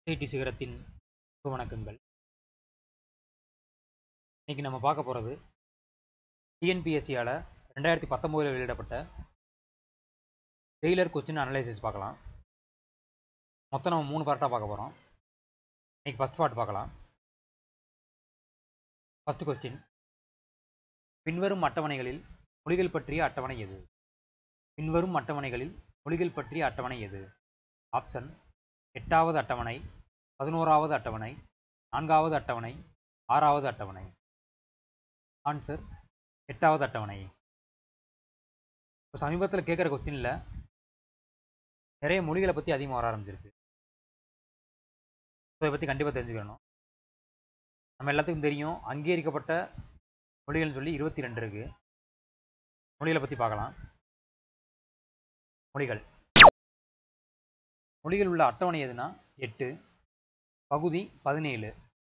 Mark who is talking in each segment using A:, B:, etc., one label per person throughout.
A: ID சிகரத்தின் அன்பு வணக்கங்கள் இன்னைக்கு நம்ம பார்க்க போகிறது டிஎன்பிஎஸ்சியால் ரெண்டாயிரத்தி பத்தொம்போதில் வெளியிடப்பட்ட டெய்லர் கொஸ்டின் அனலைசிஸ் பார்க்கலாம் மொத்தம் நம்ம மூணு பார்ட்டாக பார்க்க போகிறோம் இன்னைக்கு ஃபஸ்ட் பார்ட் பார்க்கலாம் ஃபஸ்ட் கொஸ்டின் பின்வரும் அட்டவணைகளில் மொழிகள் பற்றிய அட்டவணை எது பின்வரும் அட்டவணைகளில் மொழிகள் பற்றிய அட்டவணை எது ஆப்ஷன் எட்டாவது அட்டவணை பதினோராவது அட்டவணை நான்காவது அட்டவணை ஆறாவது அட்டவணை ஆன்சர் எட்டாவது அட்டவணை இப்போ சமீபத்தில் கேட்குற கொஸ்டினில் நிறைய மொழிகளை பற்றி அதிகமாக வர ஆரம்பிச்சிருச்சு இதை பற்றி கண்டிப்பாக தெரிஞ்சுக்கணும் நம்ம எல்லாத்துக்கும் தெரியும் அங்கீகரிக்கப்பட்ட மொழிகள்னு சொல்லி இருபத்தி ரெண்டு இருக்கு மொழிகளை பற்றி பார்க்கலாம் மொழிகள் மொழிகள் உள்ள அட்டவணை எதுனா எட்டு பகுதி பதினேழு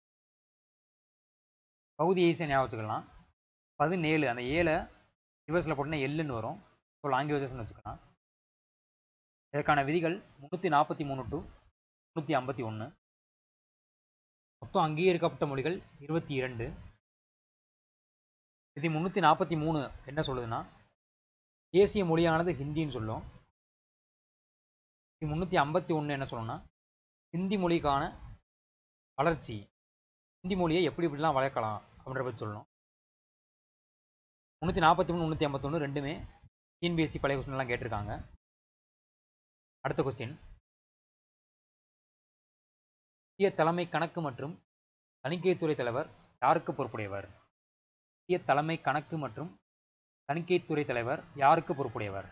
A: பகுதி ஈஸியாக ஞாபகம் வச்சுக்கலாம் பதினேழு அந்த ஏழை ரிவர்ஸில் போட்டோன்னா எல்லுன்னு வரும் ஸோ லாங்குவேஜஸ்னு வச்சுக்கலாம் இதற்கான விதிகள் முந்நூற்றி நாற்பத்தி மூணு டு முந்நூற்றி ஐம்பத்தி ஒன்று மொத்தம் அங்கீகரிக்கப்பட்ட மொழிகள் இருபத்தி இரண்டு விதி முந்நூற்றி நாற்பத்தி மூணு என்ன சொல்லுதுன்னா தேசிய மொழியானது ஹிந்தின்னு சொல்லும் இது முந்நூற்றி ஐம்பத்தி ஒன்று என்ன சொல்லணும்னா ஹிந்தி மொழிக்கான வளர்ச்சி ஹிந்தி மொழியை எப்படி எப்படிலாம் வளர்க்கலாம் அப்படின்ற பற்றி சொல்லணும் முந்நூற்றி நாற்பத்தி மூணு முந்நூற்றி ஐம்பத்தொன்று ரெண்டுமே டிஎன்பிஎஸ்சி பழைய கொஸ்டின்லாம் கேட்டிருக்காங்க அடுத்த கொஸ்டின் இந்திய தலைமை கணக்கு மற்றும் தணிக்கைத்துறை தலைவர் யாருக்கு பொறுப்புடையவர் இந்திய தலைமை கணக்கு மற்றும் தணிக்கைத்துறை தலைவர் யாருக்கு பொறுப்புடையவர்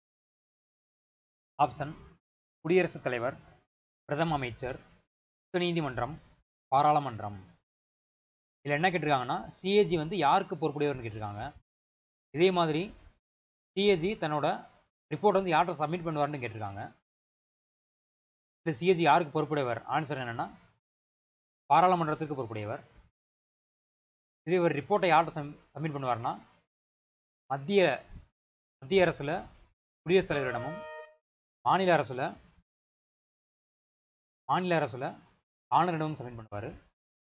A: ஆப்ஷன் குடியரசுத் தலைவர் பிரதம அமைச்சர் உச்சநீதிமன்றம் பாராளுமன்றம் இதில் என்ன கேட்டிருக்காங்கன்னா சிஏஜி வந்து யாருக்கு பொறுப்புடையவர்னு கேட்டிருக்காங்க இதே மாதிரி சிஏஜி தன்னோட ரிப்போர்ட் வந்து யார்கிட்ட சப்மிட் பண்ணுவார்னு கேட்டிருக்காங்க இல்லை சிஏஜி யாருக்கு பொறுப்புடையவர் ஆன்சர் என்னென்னா பாராளுமன்றத்துக்கு பொறுப்புடையவர் இதே ஒரு ரிப்போர்ட்டை யார்கிட்ட சம் சப்மிட் பண்ணுவார்னா மத்திய மத்திய அரசில் குடியரசுத் தலைவரிடமும் மாநில அரசில் மாநில அரசில் ஆளுநரிடமும் சப்மிட் பண்ணுவார்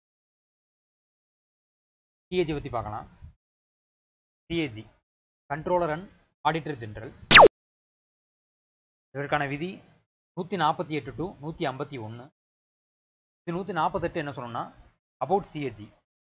A: சிஏஜி பற்றி பார்க்கலாம் CAG controller and auditor general இதற்கான விதி நூற்றி நாற்பத்தி எட்டு டு நூற்றி ஐம்பத்தி ஒன்று இது நூற்றி நாற்பத்தெட்டு என்ன சொல்லணும்னா அபவுட் சிஏஜி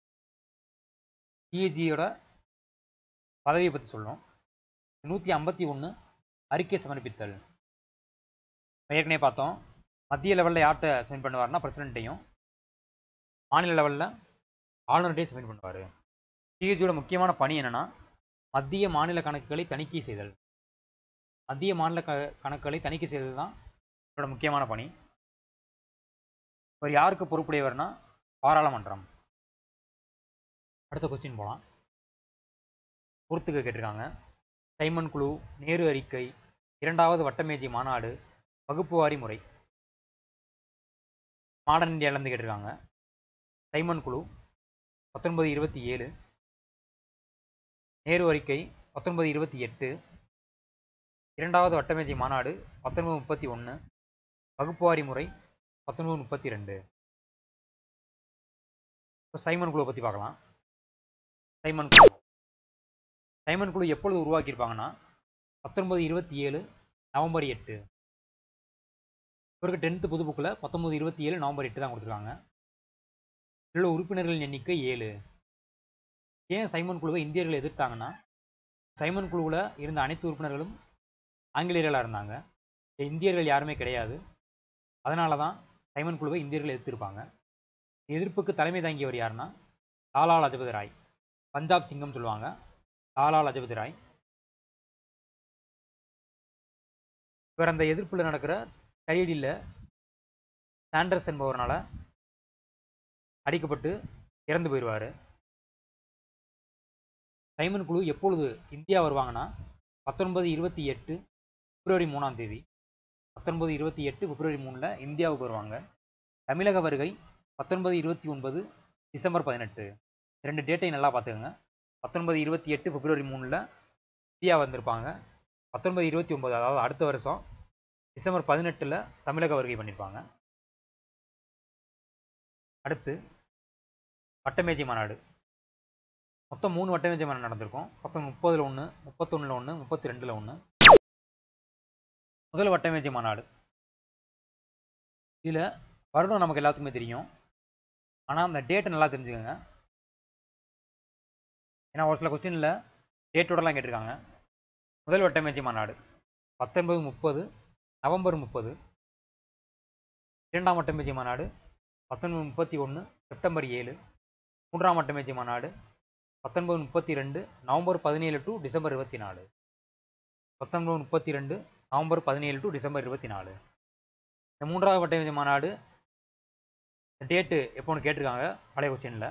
A: சிஏஜியோட பதவியை பற்றி சொல்லணும் நூற்றி ஐம்பத்தி ஒன்று அறிக்கை சமர்ப்பித்தல் ஏற்கனவே பார்த்தோம் மத்திய லெவலில் யார்கிட்ட சப்மிட் பண்ணுவார்னா பிரசிடென்ட்டையும் மாநில லெவலில் ஆளுநர்கிட்டையும் சப்மிட் பண்ணுவார் சிஎஜியோட முக்கியமான பணி என்னென்னா மத்திய மாநில கணக்குகளை தணிக்கை செய்தல் மத்திய மாநில க கணக்குகளை தணிக்கை செய்தல் தான் இதோட முக்கியமான பணி இவர் யாருக்கு பொறுப்புடையவர்னா பாராளுமன்றம் அடுத்த கொஸ்டின் போகலாம் பொறுத்துக்க கேட்டிருக்காங்க சைமன் குழு நேரு அறிக்கை இரண்டாவது வட்டமேஜை மாநாடு வகுப்புவாரி முறை மாடர்ன் இந்தியாவிலேருந்து கேட்டிருக்காங்க சைமன் குழு பத்தொன்பது இருபத்தி ஏழு நேரு அறிக்கை பத்தொன்பது இருபத்தி எட்டு இரண்டாவது வட்டமேஜை மாநாடு பத்தொன்பது முப்பத்தி ஒன்று வகுப்புவாரி முறை பத்தொன்பது முப்பத்தி ரெண்டு இப்போ சைமன் குழுவை பற்றி பார்க்கலாம் சைமன் குழு சைமன் குழு எப்பொழுது உருவாக்கியிருப்பாங்கன்னா பத்தொன்பது இருபத்தி ஏழு நவம்பர் எட்டு இவருக்கு டென்த்து புது புக்கில் பத்தொம்பது இருபத்தி ஏழு நவம்பர் எட்டு தான் கொடுத்துருக்காங்க இதில் உறுப்பினர்களின் எண்ணிக்கை ஏழு ஏன் சைமன் குழுவை இந்தியர்கள் எதிர்த்தாங்கன்னா சைமன் குழுவில் இருந்த அனைத்து உறுப்பினர்களும் ஆங்கிலேயர்களாக இருந்தாங்க இந்தியர்கள் யாருமே கிடையாது அதனால தான் சைமன் குழுவை இந்தியர்கள் எதிர்த்திருப்பாங்க எதிர்ப்புக்கு தலைமை தாங்கியவர் யாருன்னா லாலா லஜபதி ராய் பஞ்சாப் சிங்கம் சொல்லுவாங்க லாலா லஜபதி ராய் இவர் அந்த எதிர்ப்பில் நடக்கிற கையடியில் சாண்டர்ஸ் என்பவரால் அடிக்கப்பட்டு இறந்து போயிடுவார் சைமன் குழு எப்பொழுது இந்தியா வருவாங்கன்னா பத்தொன்பது இருபத்தி எட்டு பிப்ரவரி மூணாம் தேதி பத்தொன்பது இருபத்தி எட்டு பிப்ரவரி மூணில் இந்தியாவுக்கு வருவாங்க தமிழக வருகை பத்தொன்பது இருபத்தி ஒன்பது டிசம்பர் பதினெட்டு ரெண்டு டேட்டை நல்லா பார்த்துக்கோங்க பத்தொன்பது இருபத்தி எட்டு பிப்ரவரி மூணில் இந்தியா வந்திருப்பாங்க பத்தொன்பது இருபத்தி ஒன்பது அதாவது அடுத்த வருஷம் டிசம்பர் பதினெட்டில் தமிழக வருகை பண்ணியிருப்பாங்க அடுத்து வட்டமேஜை மாநாடு மொத்தம் மூணு வட்டமேஜை மாநாடு நடந்திருக்கும் மொத்தம் முப்பதுல ஒன்று முப்பத்தொன்னுல ஒன்று முப்பத்தி ரெண்டுல ஒன்று முதல் வட்டமேஜை மாநாடு இதில் வருடம் நமக்கு எல்லாத்துக்குமே தெரியும் ஆனால் அந்த டேட்டை நல்லா தெரிஞ்சுக்கோங்க ஏன்னா ஒரு சில கொஸ்டினில் டேட்டோடலாம் கேட்டிருக்காங்க முதல் வட்டமேஜை மாநாடு பத்தொன்பது முப்பது நவம்பர் முப்பது இரண்டாம் வட்டமேஜை மாநாடு பத்தொன்பது முப்பத்தி ஒன்று செப்டம்பர் ஏழு மூன்றாம் வட்டமேஜை மாநாடு பத்தொன்பது முப்பத்தி ரெண்டு நவம்பர் பதினேழு டு டிசம்பர் இருபத்தி நாலு பத்தொன்பது முப்பத்தி ரெண்டு நவம்பர் பதினேழு டு டிசம்பர் இருபத்தி நாலு இந்த மூன்றாவது வட்டமேஜை மாநாடு டேட்டு எப்போன்னு கேட்டிருக்காங்க பழைய கொஸ்டினில்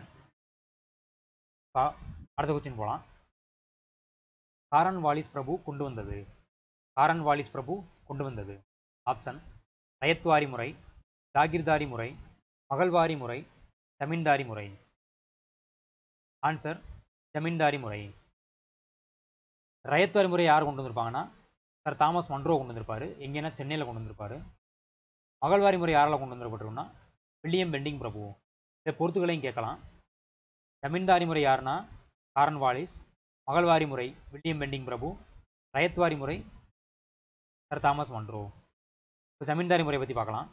A: அடுத்த கொஸ்டின் போகலாம் காரன் வாலிஸ் பிரபு கொண்டு வந்தது காரன் வாலிஸ் பிரபு கொண்டு வந்தது ஆப்ஷன் ரயத்வாரி முறை ஜாகிர்தாரி முறை மகள்வாரி முறை ஜமீன்தாரி முறை ஆன்சர் ஜமீன்தாரி முறை ரயத்வாரி முறை யார் கொண்டு வந்திருப்பாங்கன்னா சார் தாமஸ் மன்ரோ கொண்டு வந்திருப்பாரு எங்கேன்னா சென்னையில் கொண்டு வந்திருப்பாரு மகள்வாரி முறை யாரால் கொண்டு வந்திருப்பட்டிருக்குன்னா வில்லியம் பெண்டிங் பிரபு இதை பொறுத்துகளையும் கேட்கலாம் ஜமீன்தாரி முறை யாருன்னா காரன் வாலிஸ் மகள்வாரி முறை வில்லியம் பெண்டிங் பிரபு ரயத்வாரி முறை சர் தாமஸ் மன்ரோ இப்போ ஜமீன்தாரி முறையை பற்றி பார்க்கலாம்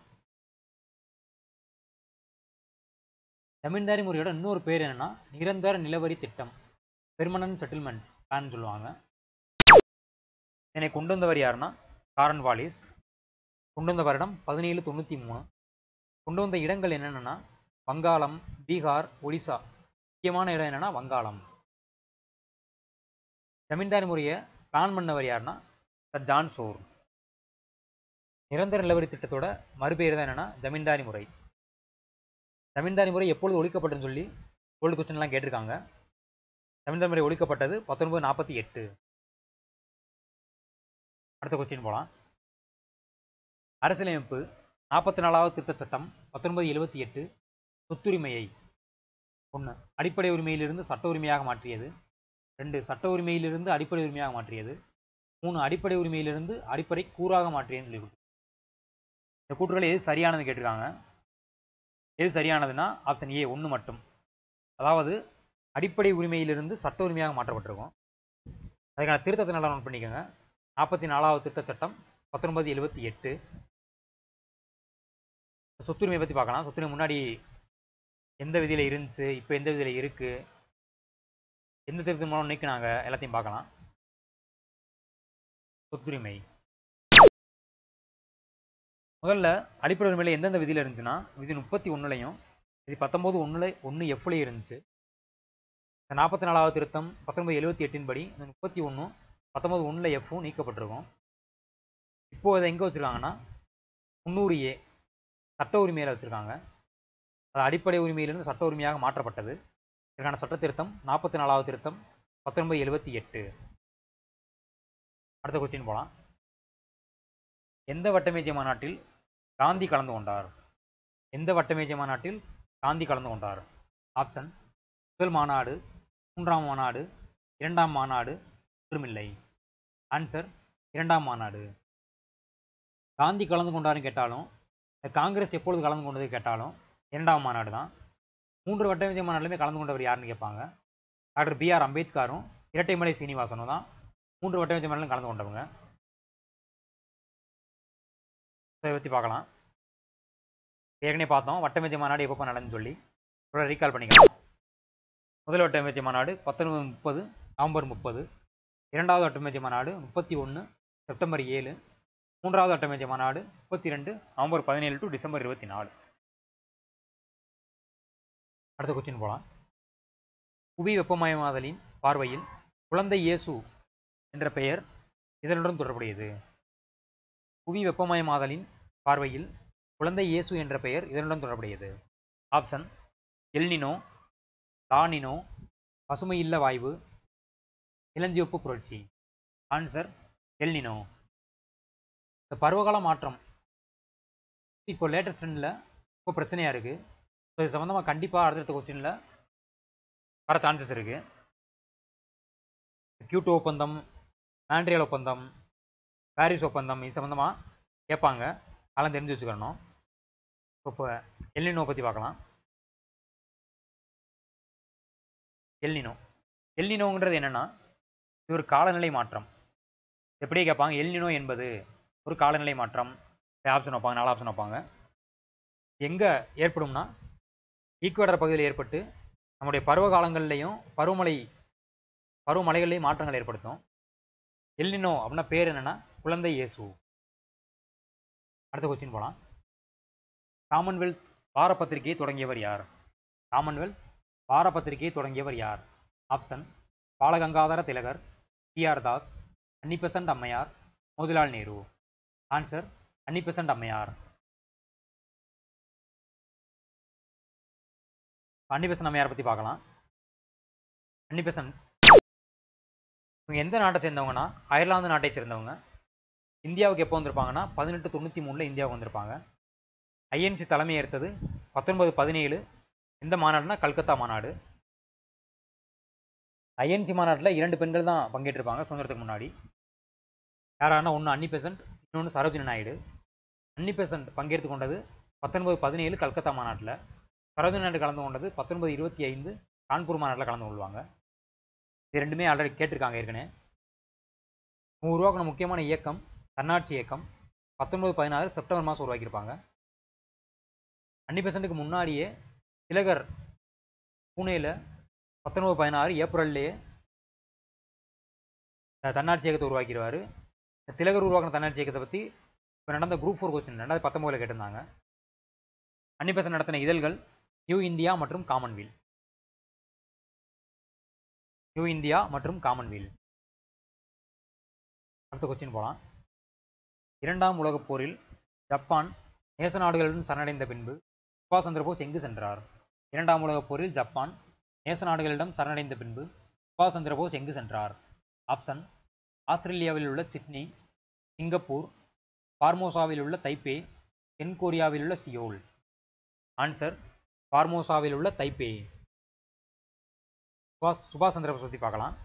A: ஜமீன்தாரி முறையோட இன்னொரு பேர் என்னன்னா நிரந்தர நிலவரி திட்டம் பெர்மனன்ட் செட்டில்மெண்ட் பிளான் சொல்லுவாங்க இதனை கொண்டு வந்தவர் யாருன்னா காரன் வாலிஸ் கொண்டு வந்த வருடம் பதினேழு தொண்ணூற்றி மூணு கொண்டு வந்த இடங்கள் என்னென்னா வங்காளம் பீகார் ஒடிசா முக்கியமான இடம் என்னன்னா வங்காளம் ஜமீன்தாரி முறையை பிளான் பண்ணவர் யாருன்னா சர் ஜான் சோர் நிரந்தர நிலவரி திட்டத்தோட மறுபெயர் தான் என்னன்னா ஜமீன்தாரி முறை ஜமீன்தாரி முறை எப்பொழுது ஒழிக்கப்பட்டதுன்னு சொல்லி ஓல்டு கொஸ்டின்லாம் கேட்டிருக்காங்க ஜமீன்தாரி முறை ஒழிக்கப்பட்டது பத்தொன்பது நாற்பத்தி எட்டு அடுத்த கொஸ்டின் போகலாம் அரசியலமைப்பு நாற்பத்தி நாலாவது திருத்த சட்டம் பத்தொன்பது எழுபத்தி எட்டு சொத்துரிமையை ஒன்று அடிப்படை உரிமையிலிருந்து சட்ட உரிமையாக மாற்றியது ரெண்டு சட்ட உரிமையிலிருந்து அடிப்படை உரிமையாக மாற்றியது மூணு அடிப்படை உரிமையிலிருந்து அடிப்படை கூறாக மாற்றியதுன்னு சொல்லி கொடுத்து இந்த கூற்றுகள் எது சரியானது கேட்டிருக்காங்க எது சரியானதுன்னா ஆப்ஷன் ஏ ஒன்று மட்டும் அதாவது அடிப்படை உரிமையிலிருந்து சட்ட உரிமையாக மாற்றப்பட்டிருக்கும் அதுக்கான திருத்தத்தை நல்லா நோட் பண்ணிக்கோங்க நாற்பத்தி நாலாவது திருத்த சட்டம் பத்தொன்பது எழுபத்தி எட்டு சொத்துரிமை பற்றி பார்க்கலாம் சொத்துரிமை முன்னாடி எந்த விதியில் இருந்துச்சு இப்போ எந்த விதியில் இருக்குது எந்த திருத்தம் மூலம் நீக்கினாங்க எல்லாத்தையும் பார்க்கலாம் சொத்துரிமை முதல்ல அடிப்படை உரிமையில் எந்தெந்த விதியில் இருந்துச்சுன்னா விதி முப்பத்தி ஒன்றுலையும் விதி பத்தொம்போது ஒன்றுல ஒன்று எஃப்லையும் இருந்துச்சு இந்த நாற்பத்தி நாலாவது திருத்தம் பத்தொன்பது எழுபத்தி எட்டின் படி இந்த முப்பத்தி ஒன்றும் பத்தொன்பது ஒன்றில் எஃப்பும் நீக்கப்பட்டிருக்கும் இப்போது அதை எங்கே வச்சுருக்காங்கன்னா முந்நூறு ஏ சட்ட உரிமையில் வச்சுருக்காங்க அது அடிப்படை உரிமையிலிருந்து சட்ட உரிமையாக மாற்றப்பட்டது இதற்கான சட்ட திருத்தம் நாற்பத்தி நாலாவது திருத்தம் பத்தொன்பது எழுபத்தி எட்டு அடுத்த கொஸ்டின் போகலாம் எந்த வட்டமேஜை மாநாட்டில் காந்தி கலந்து கொண்டார் எந்த வட்டமேஜை மாநாட்டில் காந்தி கலந்து கொண்டார் ஆப்ஷன் முதல் மாநாடு மூன்றாம் மாநாடு இரண்டாம் மாநாடு ஒன்றுமில்லை ஆன்சர் இரண்டாம் மாநாடு காந்தி கலந்து கொண்டாருன்னு கேட்டாலும் இந்த காங்கிரஸ் எப்பொழுது கலந்து கொண்டது கேட்டாலும் இரண்டாம் மாநாடு தான் மூன்று வட்டமேஜை மாநாட்டிலுமே கலந்து கொண்டவர் யாருன்னு கேட்பாங்க டாக்டர் பி ஆர் அம்பேத்கரும் இரட்டைமலை சீனிவாசனும் தான் மூன்று வட்டமேஜை மாநாட்டிலும் கலந்து கொண்டவங்க இதை பற்றி பார்க்கலாம் ஏற்கனவே பார்த்தோம் வட்டமேஜை மாநாடு எப்போ நடந்துன்னு சொல்லி ஒரு ரீகால் பண்ணிக்கலாம் முதல் வட்டமேஜை மாநாடு பத்தொன்பது முப்பது நவம்பர் முப்பது இரண்டாவது வட்டமேஜை மாநாடு முப்பத்தி ஒன்று செப்டம்பர் ஏழு மூன்றாவது வட்டமேஜை மாநாடு முப்பத்தி ரெண்டு நவம்பர் பதினேழு டு டிசம்பர் இருபத்தி நாலு அடுத்த கொஸ்டின் போகலாம் புவி வெப்பமயமாதலின் பார்வையில் குழந்தை இயேசு என்ற பெயர் இதனுடன் தொடர்புடையது புவி வெப்பமயமாதலின் பார்வையில் குழந்தை இயேசு என்ற பெயர் இதனுடன் தொடர்புடையது ஆப்ஷன் எல்னினோ லானினோ பசுமையில்ல வாய்வு இளஞ்சிவப்பு புரட்சி ஆன்சர் எல்னினோ இந்த பருவகால மாற்றம் இப்போ லேட்டஸ்ட் ட்ரெண்டில் இப்போ பிரச்சனையாக இருக்குது ஸோ இது சம்மந்தமாக கண்டிப்பாக அடுத்தடுத்த கொஸ்டினில் வர சான்சஸ் இருக்குது கியூட்டோ ஒப்பந்தம் மாண்ட்ரியல் ஒப்பந்தம் பாரிஸ் ஒப்பந்தம் இது சம்மந்தமாக கேட்பாங்க அதெல்லாம் தெரிஞ்சு வச்சுக்கணும் இப்போ எல்லினோ பற்றி பார்க்கலாம் எல்னினோ எல்னினோங்கிறது என்னன்னா இது ஒரு காலநிலை மாற்றம் எப்படியே கேட்பாங்க எல்னினோ என்பது ஒரு காலநிலை மாற்றம் ஆப்ஷன் வைப்பாங்க நாலு ஆப்ஷன் வைப்பாங்க எங்கே ஏற்படும்னா ஈக்குவேட்டர் பகுதியில் ஏற்பட்டு நம்முடைய பருவ காலங்கள்லையும் பருவமழை பருவமழைகள்லையும் மாற்றங்கள் ஏற்படுத்தும் எல்னினோ அப்படின்னா பேர் என்னன்னா குழந்தை இயேசு அடுத்த கொஸ்டின் போலாம் காமன்வெல்த் வார பத்திரிகையை தொடங்கியவர் யார் காமன்வெல்த் வார பத்திரிகையை தொடங்கியவர் யார் option Balagangadhara Tilak TR Das Annie Besant அம்மையார் மோதிலால் நேரு ஆன்சர் அன்னிபெசன்ட் அம்மையார் அன்னிபெசன்ட் அம்மையார் பற்றி பார்க்கலாம் அன்னிபெசன்ட் இவங்க எந்த நாட்டை சேர்ந்தவங்கன்னா அயர்லாந்து நாட்டை சேர்ந்தவங்க இந்தியாவுக்கு எப்போ வந்திருப்பாங்கன்னா பதினெட்டு தொண்ணூற்றி மூணில் இந்தியாவுக்கு வந்திருப்பாங்க ஐஎன்சி தலைமை ஏற்றது பத்தொன்பது பதினேழு எந்த மாநாடுனா கல்கத்தா மாநாடு ஐஎன்சி மாநாட்டில் இரண்டு பெண்கள் தான் பங்கேற்றிருப்பாங்க சுதந்திரத்துக்கு முன்னாடி யாரானா ஒன்று அன்னி பெசன்ட் இன்னொன்று சரோஜினி நாயுடு அன்னி பெசன்ட் பங்கேற்று கொண்டது பத்தொன்பது பதினேழு கல்கத்தா மாநாட்டில் சரோஜினி நாயுடு கலந்து கொண்டது பத்தொன்பது இருபத்தி ஐந்து கான்பூர் மாநாட்டில் கலந்து கொள்வாங்க இது ரெண்டுமே ஆல்ரெடி கேட்டிருக்காங்க ஏற்கனவே இவங்க உருவாக்கின முக்கியமான இயக்கம் தன்னாட்சி இயக்கம் பத்தொன்பது பதினாறு செப்டம்பர் மாதம் உருவாக்கியிருப்பாங்க அன்னி பெசன்ட்டுக்கு முன்னாடியே திலகர் பூனேல பத்தொன்பது பதினாறு ஏப்ரல்லையே தன்னாட்சி இயக்கத்தை உருவாக்கிடுவார் திலகர் உருவாக்கின தன்னாட்சி இயக்கத்தை பற்றி இப்போ நடந்த குரூப் ஃபோர் கொஸ்டின் ரெண்டாயிரத்தி பத்தொம்போதில் கேட்டிருந்தாங்க அன்னிபெசன் நடத்தின இதழ்கள் நியூ இந்தியா மற்றும் காமன்வெல் நியூ இந்தியா மற்றும் காமன்வெல் அடுத்த கொஸ்டின் போகலாம் இரண்டாம் உலகப் போரில் ஜப்பான் நேச நாடுகளுடன் சரணடைந்த பின்பு சுபாஷ் சந்திரபோஸ் எங்கு சென்றார் இரண்டாம் உலகப் போரில் ஜப்பான் நேச நாடுகளிடம் சரணடைந்த பின்பு சுபாஷ் சந்திரபோஸ் எங்கு சென்றார் ஆப்ஷன் ஆஸ்திரேலியாவில் உள்ள சிட்னி சிங்கப்பூர் ஃபார்மோசாவில் உள்ள தைப்பே தென் கொரியாவில் உள்ள சியோல் ஆன்சர் ஃபார்மோசாவில் உள்ள தைப்பே சுபாஷ் சுபாஷ் சந்திரபோஸ் பற்றி பார்க்கலாம்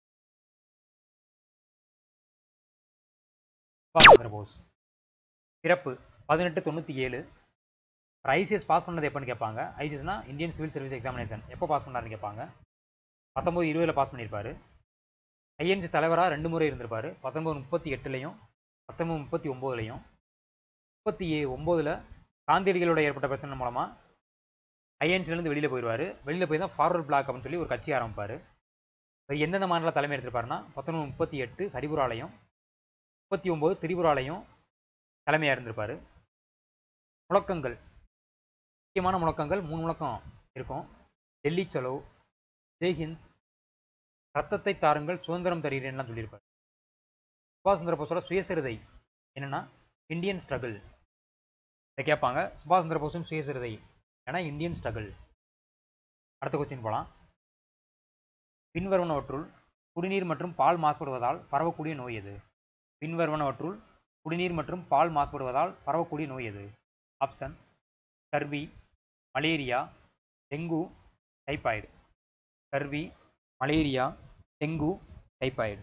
A: சுபாஷ் சந்திரபோஸ் பிறப்பு பதினெட்டு தொண்ணூற்றி ஏழு ஐசிஎஸ் பாஸ் பண்ணது எப்போன்னு கேட்பாங்க ஐசிஎஸ்னா இந்தியன் சிவில் சர்வீஸ் எக்ஸாமினேஷன் எப்போ பாஸ் பண்ணாருன்னு கேட்பாங்க பத்தொம்போது இருபதில் பாஸ் பண்ணியிருப்பாரு ஐஎன்சி தலைவராக ரெண்டு முறை இருந்திருப்பாரு பத்தொன்பது முப்பத்தி எட்டுலையும் பத்தொன்பது முப்பத்தி ஒம்போதுலையும் முப்பத்தி ஒம்போதில் காந்தியடிகளோட ஏற்பட்ட பிரச்சனை மூலமாக ஐஎன்சிலேருந்து வெளியில் போயிடுவார் வெளியில் போய் தான் ஃபார்வர்ட் பிளாக் அப்படின்னு சொல்லி ஒரு கட்சி ஆரம்பிப்பார் அவர் எந்தெந்த மாநில தலைமை எடுத்திருப்பாருன்னா பத்தொன்பது முப்பத்தி எட்டு ஹரிபுராலையும் முப்பத்தி ஒம்பது திரிபுராலையும் தலைமையாக இருந்திருப்பார் முழக்கங்கள் முக்கியமான முழக்கங்கள் மூணு முழக்கம் இருக்கும் டெல்லி சலோ ஜெய்ஹிந்த் ரத்தத்தை தாருங்கள் சுதந்திரம் தருகிறேன்லாம் சொல்லியிருப்பார் சுபாஷ் சந்திர போஸோட சுயசரிதை என்னன்னா இந்தியன் ஸ்ட்ரகிள் இதை கேட்பாங்க சுபாஷ் சந்திர போஸின் சுயசரிதை ஏன்னா இந்தியன் ஸ்ட்ரகிள் அடுத்த கொஸ்டின் போகலாம் பின்வருவனவற்றுள் குடிநீர் மற்றும் பால் மாசுபடுவதால் பரவக்கூடிய நோய் எது பின்வருவனவற்றுள் குடிநீர் மற்றும் பால் மாசுபடுவதால் பரவக்கூடிய நோய் எது option scurvy malaria dengue typhoid scurvy malaria dengue typhoid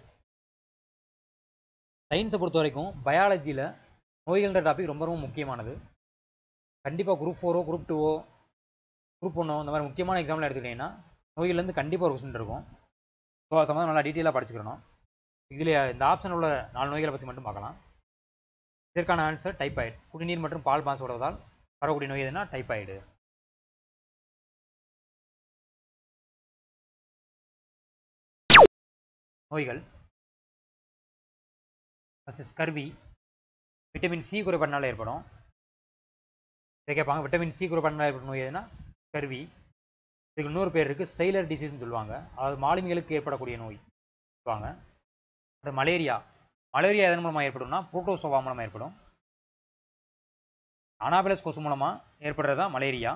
A: சயின்ஸை பொறுத்த வரைக்கும் பயாலஜியில் நோய்கள்ன்ற டாபிக் ரொம்ப ரொம்ப முக்கியமானது கண்டிப்பாக குரூப் ஃபோரோ குரூப் டூவோ குரூப் ஒன்றோ இந்த மாதிரி முக்கியமான எக்ஸாமில் எடுத்துக்கிட்டிங்கன்னா நோய்கள்லேருந்து கண்டிப்பாக ஒரு கொஸ்டின் இருக்கும் ஸோ அது சம்மந்தம் நல்லா டீட்டெயிலாக படிச்சுக்கிறணும் இதில் இந்த ஆப்ஷன் உள்ள நாலு நோய்களை பற்றி மட்டும் பார்க்கலாம் இதற்கான ஆன்சர் டைபாய்டு குடிநீர் மற்றும் பால் மாசுபடுவதால் வரக்கூடிய நோய் எதுனா டைபாய்டு நோய்கள் ஃபஸ்ட்டு ஸ்கர்வி விட்டமின் சி குறைபாடுனால ஏற்படும் இதை கேட்பாங்க விட்டமின் சி குறைபாடுனால ஏற்படும் நோய் எதுனா ஸ்கர்வி இதுக்கு இன்னொரு பேர் இருக்குது செயிலர் டிசீஸ்னு சொல்லுவாங்க அதாவது மாலுமிகளுக்கு ஏற்படக்கூடிய நோய் சொல்லுவாங்க அது மலேரியா மலேரியா எதன் மூலமாக ஏற்படும்னா புரோட்டோசோவா மூலமாக ஏற்படும் அனாபிலஸ் கொசு மூலமாக ஏற்படுறது தான் மலேரியா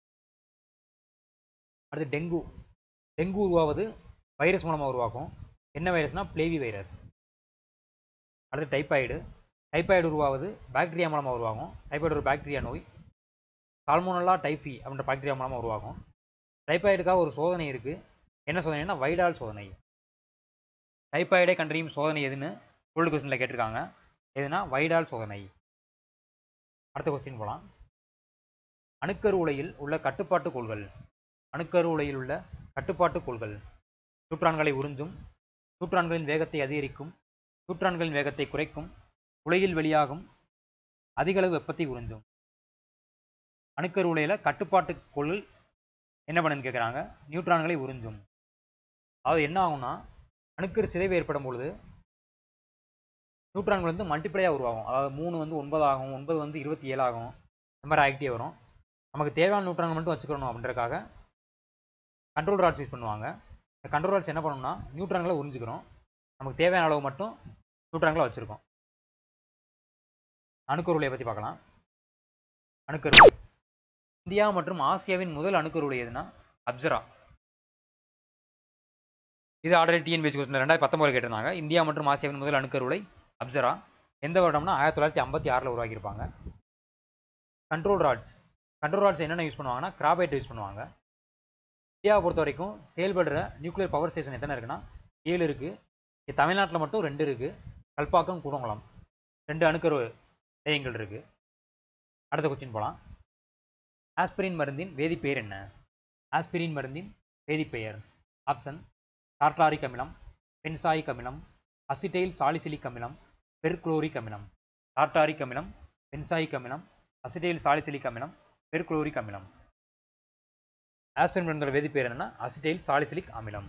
A: அடுத்து டெங்கு டெங்கு உருவாவது வைரஸ் மூலமாக உருவாக்கும் என்ன வைரஸ்னா பிளேவி வைரஸ் அடுத்து டைபாய்டு டைபாய்டு உருவாவது பாக்டீரியா மூலமாக உருவாகும் டைபாய்டு ஒரு பாக்டீரியா நோய் சால்மோனல்லா டைஃபி அப்படின்ற பாக்டீரியா மூலமாக உருவாகும் டைபாய்டுக்காக ஒரு சோதனை இருக்குது என்ன சோதனைனா வைடால் சோதனை டைபாய்டை கண்டறியும் சோதனை எதுன்னு கோல்டு கொஸ்டினில் கேட்டிருக்காங்க எதுனா வைடால் சோதனை அடுத்த கொஸ்டின் போகலாம் அணுக்கரு உலையில் உள்ள கட்டுப்பாட்டு கோள்கள் அணுக்கரு உலையில் உள்ள கட்டுப்பாட்டு கோள்கள் நியூட்ரான்களை உறிஞ்சும் நியூட்ரான்களின் வேகத்தை அதிகரிக்கும் நியூட்ரான்களின் வேகத்தை குறைக்கும் உலகில் வெளியாகும் அதிக அளவு வெப்பத்தை உறிஞ்சும் அணுக்கரு உலையில கட்டுப்பாட்டு கோள்கள் என்ன பண்ணுன்னு கேட்குறாங்க நியூட்ரான்களை உறிஞ்சும் அதாவது என்ன ஆகும்னா அணுக்கரு சிதைவு ஏற்படும் பொழுது நியூட்ரான்கள் வந்து மல்டிப்ளையாக உருவாகும் அதாவது மூணு வந்து ஒன்பது ஆகும் ஒன்பது வந்து இருபத்தி ஏழு ஆகும் இந்த மாதிரி ஆகிட்டே வரும் நமக்கு தேவையான நியூட்ரான் மட்டும் வச்சுக்கணும் அப்படின்றக்காக கண்ட்ரோல் ராட்ஸ் யூஸ் பண்ணுவாங்க இந்த கண்ட்ரோல் ராட்ஸ் என்ன பண்ணணும்னா நியூட்ரான்களை உறிஞ்சிக்கிறோம் நமக்கு தேவையான அளவு மட்டும் நியூட்ரான்களை வச்சுருக்கோம் அணுக்கருளையை பற்றி பார்க்கலாம் அணுக்கரு இந்தியா மற்றும் ஆசியாவின் முதல் அணுக்கருளை எதுனா அப்சரா இது ஆல்ரெடி டிஎன்பிஎஸ்சி கொஸ்டின் ரெண்டாயிரத்தி பத்தொம்பது கேட்டிருந்தாங்க இந்தியா மற்றும் ஆசியாவின் முதல் அணுக்கருளை அப்சரா எந்த வருடம்னா ஆயிரத்தி தொள்ளாயிரத்தி ஐம்பத்தி ஆறில் உருவாக்கியிருப்பாங்க கண்ட்ரோல் ராட்ஸ் கண்ட்ரோல் ராட்ஸ் என்னென்ன யூஸ் பண்ணுவாங்கன்னா கிராபைட் யூஸ் பண்ணுவாங்க இந்தியாவை பொறுத்த வரைக்கும் செயல்படுற நியூக்ளியர் பவர் ஸ்டேஷன் எத்தனை இருக்குன்னா ஏழு இருக்குது இங்கே தமிழ்நாட்டில் மட்டும் ரெண்டு இருக்குது கல்பாக்கம் கூடங்குளம் ரெண்டு அணுக்கரு நிலையங்கள் இருக்குது அடுத்த கொஸ்டின் போகலாம் ஆஸ்பிரின் மருந்தின் வேதிப்பெயர் என்ன ஆஸ்பிரின் மருந்தின் வேதிப்பெயர் ஆப்ஷன் டார்டாரிக் அமிலம் பென்சாயிக் அமிலம் அசிட்டைல் சாலிசிலிக் அமிலம் பெர்குளோரிக் அமிலம் டார்டாரிக் அமிலம் பென்சாயிக் அமிலம் அசிட்டைல் சாலிசிலிக் அமிலம் பெர்குளோரிக் அமிலம் ஆஸ்பிரின் மருந்தோட வேதிப்பெயர் என்னன்னா அசிட்டைல் சாலிசிலிக் அமிலம்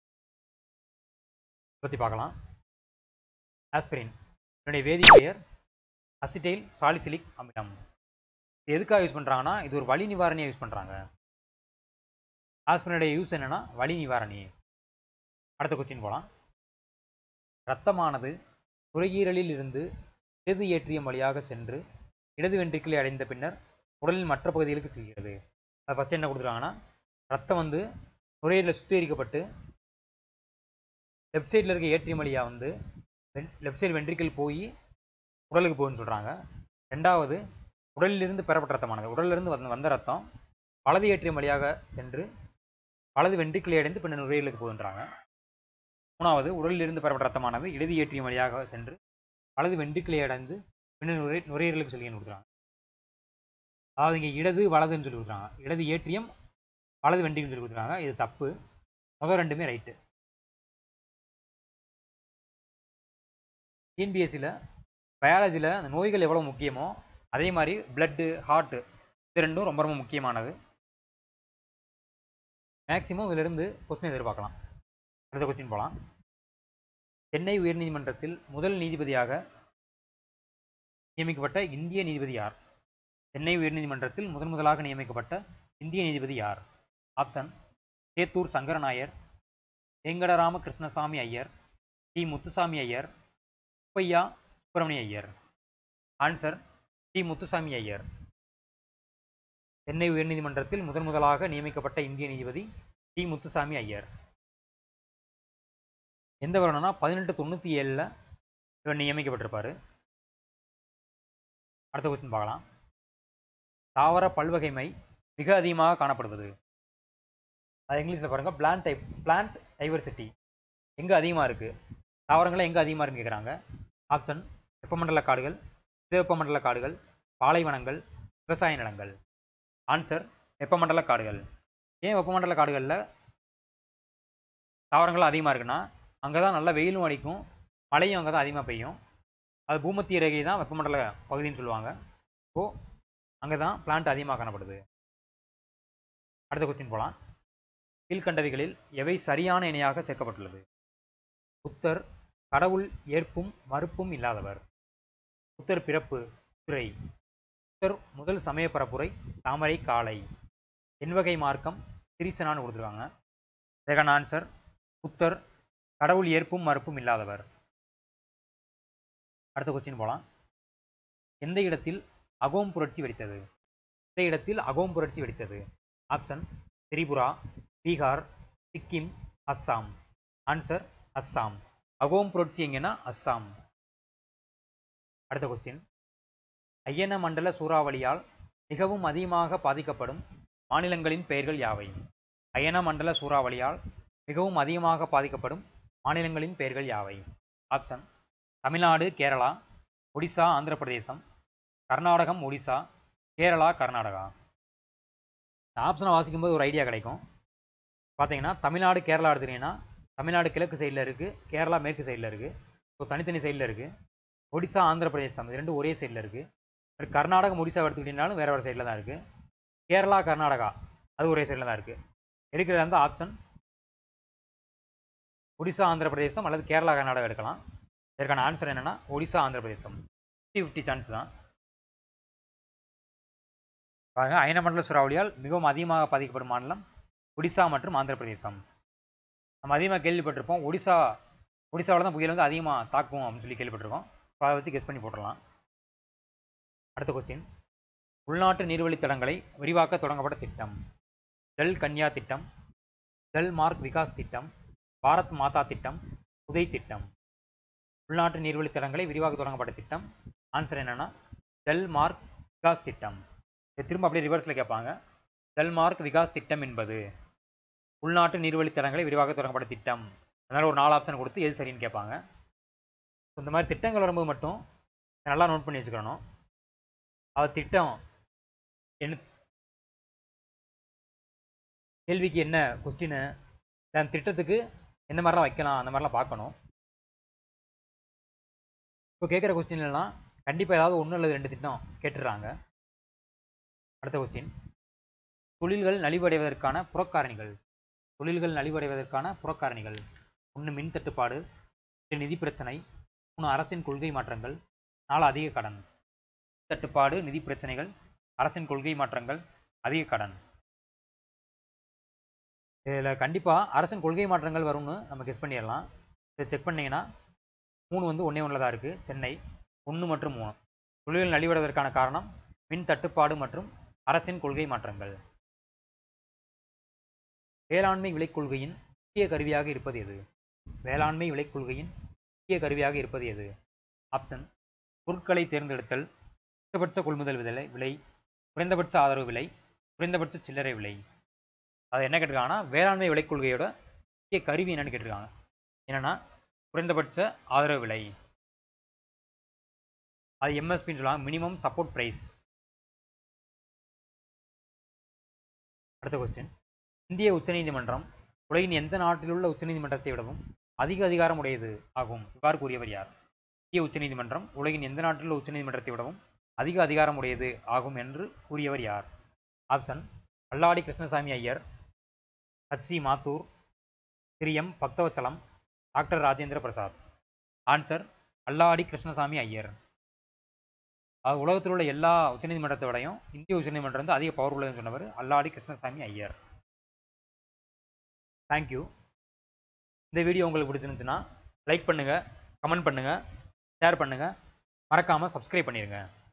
A: பற்றி பார்க்கலாம் ஆஸ்பிரின் இதனுடைய வேதிப்பெயர் அசிட்டைல் சாலிசிலிக் அமிலம் இது எதுக்காக யூஸ் பண்ணுறாங்கன்னா இது ஒரு வலி நிவாரணியாக யூஸ் பண்ணுறாங்க ஆஸ்பிரினுடைய யூஸ் என்னன்னா வலி நிவாரணி அடுத்த கொஸ்டின் போகலாம் இரத்தமானது நுரையீரலில் இருந்து இடது ஏற்றியம் வழியாக சென்று இடது வென்ட்ரிக்கிளை அடைந்த பின்னர் உடலின் மற்ற பகுதிகளுக்கு செல்கிறது அது ஃபஸ்ட் என்ன கொடுத்துருக்காங்கன்னா ரத்தம் வந்து நுரையீரலில் சுத்திகரிக்கப்பட்டு லெஃப்ட் சைடில் இருக்க ஏற்றியம் வழியாக வந்து லெஃப்ட் சைடு வென்ட்ரிக்கிள் போய் உடலுக்கு போகுதுன்னு சொல்கிறாங்க ரெண்டாவது உடலிலிருந்து பெறப்பட்ட ரத்தமானது உடலிலிருந்து வந்த வந்த ரத்தம் வலது ஏற்றியம் வழியாக சென்று வலது வென்ட்ரிக்கிளை அடைந்து பின்னர் நுரையீரலுக்கு போகுன்றாங்க மூணாவது உடலிலிருந்து பெறப்பட்ட ரத்தமானது இடது ஏற்றியம் வழியாக சென்று வலது வென்ட்ரிக்கிளை அடைந்து பின்னர் நுரை நுரையீரலுக்கு செல்கிறேன்னு கொடுக்குறாங்க அதாவது இங்கே இடது வலதுன்னு சொல்லி கொடுக்குறாங்க இடது ஏற்றியம் வலது வென்ட்ரிக்கல்னு சொல்லி கொடுக்குறாங்க இது தப்பு முதல் ரெண்டுமே ரைட்டு டிஎன்பிஎஸ்சியில் பயாலஜியில் அந்த நோய்கள் எவ்வளோ முக்கியமோ அதே மாதிரி பிளட்டு ஹார்ட்டு இது ரெண்டும் ரொம்ப ரொம்ப முக்கியமானது மேக்சிமம் இதிலிருந்து கொஸ்டின் எதிர்பார்க்கலாம் அடுத்த கொஸ்டின் போகலாம் சென்னை உயர்நீதிமன்றத்தில் முதல் நீதிபதியாக நியமிக்கப்பட்ட இந்திய நீதிபதி யார் சென்னை உயர்நீதிமன்றத்தில் முதன் முதலாக நியமிக்கப்பட்ட இந்திய நீதிபதி யார் option Chettur Sankaran Nair Venkatarama Krishnaswamy Iyer T Muthuswamy Iyer Subbaiah Subramania Iyer answer T Muthuswamy Iyer Chennai உயர்நீதிமன்றத்தில் முதன் முதலாக நியமிக்கப்பட்ட இந்திய நீதிபதி டி முத்துசாமி ஐயர் எந்த வருடம்னா பதினெட்டு தொண்ணூற்றி ஏழில் இவர் நியமிக்கப்பட்டிருப்பார் அடுத்த கொஸ்டின் பார்க்கலாம் தாவர பல்வகைமை மிக அதிகமாக காணப்படுவது அது இங்கிலீஷில் பாருங்கள் பிளான்ட் டைப் பிளான்ட் டைவர்சிட்டி எங்கே அதிகமாக இருக்குது தாவரங்கள் எங்கே அதிகமாக இருக்குன்னு கேட்குறாங்க ஆப்ஷன் வெப்பமண்டல காடுகள் மித வெப்பமண்டல காடுகள் பாலைவனங்கள் விவசாய நிலங்கள் ஆன்சர் வெப்பமண்டல காடுகள் ஏன் வெப்பமண்டல காடுகளில் தாவரங்கள் அதிகமாக இருக்குன்னா அங்கே தான் நல்லா வெயிலும் அடிக்கும் மழையும் அங்கே தான் அதிகமாக பெய்யும் அது பூமத்திய ரேகை தான் வெப்பமண்டல பகுதின்னு சொல்லுவாங்க ஸோ அங்கே தான் பிளான்ட் அதிகமாக காணப்படுது அடுத்த கொஸ்டின் போகலாம் கீழ்கண்டவைகளில் எவை சரியான இணையாக சேர்க்கப்பட்டுள்ளது புத்தர் கடவுள் ஏற்பும் மறுப்பும் இல்லாதவர் புத்தர் பிறப்பு துறை புத்தர் முதல் சமய பரப்புரை தாமரை காளை எண்வகை மார்க்கம் திரிசனான்னு கொடுத்துருக்காங்க இதற்கான ஆன்சர் புத்தர் கடவுள் ஏற்பும் மறுப்பும் இல்லாதவர் அடுத்த கொஸ்டின் போகலாம் எந்த இடத்தில் அகோம் புரட்சி வெடித்தது எந்த இடத்தில் அகோம் புரட்சி வெடித்தது ஆப்ஷன் திரிபுரா பீகார் சிக்கிம் அஸ்ஸாம் ஆன்சர் அஸ்ஸாம் அகோம் புரட்சி எங்கன்னா அஸ்ஸாம் அடுத்த கொஸ்டின் ஐயன மண்டல சூறாவளியால் மிகவும் அதிகமாக பாதிக்கப்படும் மாநிலங்களின் பெயர்கள் யாவை அயன மண்டல சூறாவளியால் மிகவும் அதிகமாக பாதிக்கப்படும் மாநிலங்களின் பெயர்கள் யாவை ஆப்ஷன் தமிழ்நாடு கேரளா ஒடிசா ஆந்திர பிரதேசம் கர்நாடகம் ஒடிசா கேரளா கர்நாடகா இந்த ஆப்ஷனை வாசிக்கும்போது ஒரு ஐடியா கிடைக்கும் பார்த்தீங்கன்னா தமிழ்நாடு கேரளா எடுத்துட்டீங்கன்னா தமிழ்நாடு கிழக்கு சைடில் இருக்குது கேரளா மேற்கு சைடில் இருக்குது ஸோ தனித்தனி சைடில் இருக்குது ஒடிசா ஆந்திர பிரதேசம் இது ரெண்டும் ஒரே சைடில் இருக்குது கர்நாடகம் ஒடிசா எடுத்துக்கிட்டீங்கனாலும் வேறு வேறு சைடில் தான் இருக்குது கேரளா கர்நாடகா அது ஒரே சைடில் தான் இருக்குது எடுக்கிறது அந்த ஆப்ஷன் ஒடிசா ஆந்திர பிரதேசம் அல்லது கேரளா கர்நாடகா எடுக்கலாம் இதற்கான ஆன்சர் என்னன்னா ஒடிசா ஆந்திர பிரதேசம் ஃபிஃப்டி ஃபிஃப்டி சான்ஸ் தான் பாருங்க அயனமண்டல சூறாவளியால் மிகவும் அதிகமாக பாதிக்கப்படும் மாநிலம் ஒடிசா மற்றும் ஆந்திர பிரதேசம் நம்ம அதிகமாக கேள்விப்பட்டிருப்போம் ஒடிசா ஒடிசாவில் தான் புயல் வந்து அதிகமாக தாக்கும் அப்படின்னு சொல்லி கேள்விப்பட்டிருக்கோம் ஸோ அதை வச்சு கெஸ் பண்ணி போட்டுடலாம் அடுத்த கொஸ்டின் உள்நாட்டு நீர்வழித்தடங்களை விரிவாக்க தொடங்கப்பட்ட திட்டம் ஜல் கன்யா திட்டம் ஜல் மார்க் விகாஸ் திட்டம் பாரத் மாதா திட்டம் உதய் திட்டம் உள்நாட்டு நீர்வழித்தடங்களை விரிவாக்க தொடங்கப்பட்ட திட்டம் ஆன்சர் என்னன்னா ஜல் மார்க் விகாஸ் திட்டம் இது திரும்ப அப்படியே ரிவர்ஸில் கேட்பாங்க ஜல் மார்க் விகாஸ் திட்டம் என்பது உள்நாட்டு நீர்வழித்தடங்களை விரிவாக்க தொடங்கப்பட்ட திட்டம் அதனால் ஒரு நாலு ஆப்ஷன் கொடுத்து எது சரின்னு கேட்பாங்க இந்த மாதிரி திட்டங்கள் வரும்போது மட்டும் நல்லா நோட் பண்ணி வச்சுக்கணும் அது திட்டம் என்ன கேள்விக்கு என்ன கொஸ்டின் அந்த திட்டத்துக்கு எந்த மாதிரிலாம் வைக்கலாம் அந்த மாதிரிலாம் பார்க்கணும் இப்போ கேட்குற கொஸ்டின்லாம் கண்டிப்பாக ஏதாவது ஒன்று அல்லது ரெண்டு திட்டம் கேட்டுடுறாங்க அடுத்த கொஸ்டின் தொழில்கள் நலிவடைவதற்கான புறக்காரணிகள் தொழில்கள் நலிவடைவதற்கான புறக்காரணிகள் ஒன்று மின் தட்டுப்பாடு ரெண்டு நிதி பிரச்சனை மூணு அரசின் கொள்கை மாற்றங்கள் நாலு அதிக கடன் தட்டுப்பாடு நிதி பிரச்சனைகள் அரசின் கொள்கை மாற்றங்கள் அதிக கடன் இதில் கண்டிப்பாக அரசின் கொள்கை மாற்றங்கள் வரும்னு நம்ம கெஸ் பண்ணிடலாம் இதை செக் பண்ணிங்கன்னா மூணு வந்து ஒன்றே ஒன்றில் தான் இருக்குது சென்னை ஒன்று மற்றும் மூணு தொழில்கள் நலிவடைவதற்கான காரணம் மின் தட்டுப்பாடு மற்றும் அரசின் கொள்கை மாற்றங்கள் வேளாண்மை விலைக் கொள்கையின் முக்கிய கருவியாக இருப்பது எது வேளாண்மை விலைக் கொள்கையின் முக்கிய கருவியாக இருப்பது எது ஆப்ஷன் பொருட்களை தேர்ந்தெடுத்தல் குறைந்தபட்ச கொள்முதல் விலை விலை குறைந்தபட்ச ஆதரவு விலை குறைந்தபட்ச சில்லறை விலை அது என்ன கேட்டிருக்காங்கன்னா வேளாண்மை விலைக் கொள்கையோட முக்கிய கருவி என்னன்னு கேட்டிருக்காங்க என்னன்னா குறைந்தபட்ச ஆதரவு விலை அது எம்எஸ்பின்னு சொல்லுவாங்க மினிமம் சப்போர்ட் ப்ரைஸ் அடுத்த கொஸ்டின் இந்திய உச்சநீதிமன்றம் உலகின் எந்த நாட்டில் உள்ள உச்சநீதிமன்றத்தை விடவும் அதிக அதிகாரம் உடையது ஆகும் இவ்வாறு கூறியவர் யார் இந்திய உச்சநீதிமன்றம் உலகின் எந்த நாட்டில் உள்ள உச்சநீதிமன்றத்தை விடவும் அதிக அதிகாரம் உடையது ஆகும் என்று கூறியவர் யார் option Alladi Krishnaswamy Iyer H C Mathur Thiru M Bhaktavatsalam doctor Rajendra Prasad answer Alladi Krishnaswamy Iyer அது உலகத்தில் உள்ள எல்லா உச்சநீதிமன்றத்தை விடையும் இந்திய உச்சநீதிமன்றம் வந்து அதிக பவர் உள்ளதுன்னு சொன்னவர் அல்லாடி கிருஷ்ணசாமி ஐயர் தேங்க்யூ இந்த வீடியோ உங்களுக்கு பிடிச்சிருந்துச்சுன்னா லைக் பண்ணுங்கள் கமெண்ட் பண்ணுங்கள் ஷேர் பண்ணுங்கள் மறக்காமல் சப்ஸ்கிரைப் பண்ணிடுங்க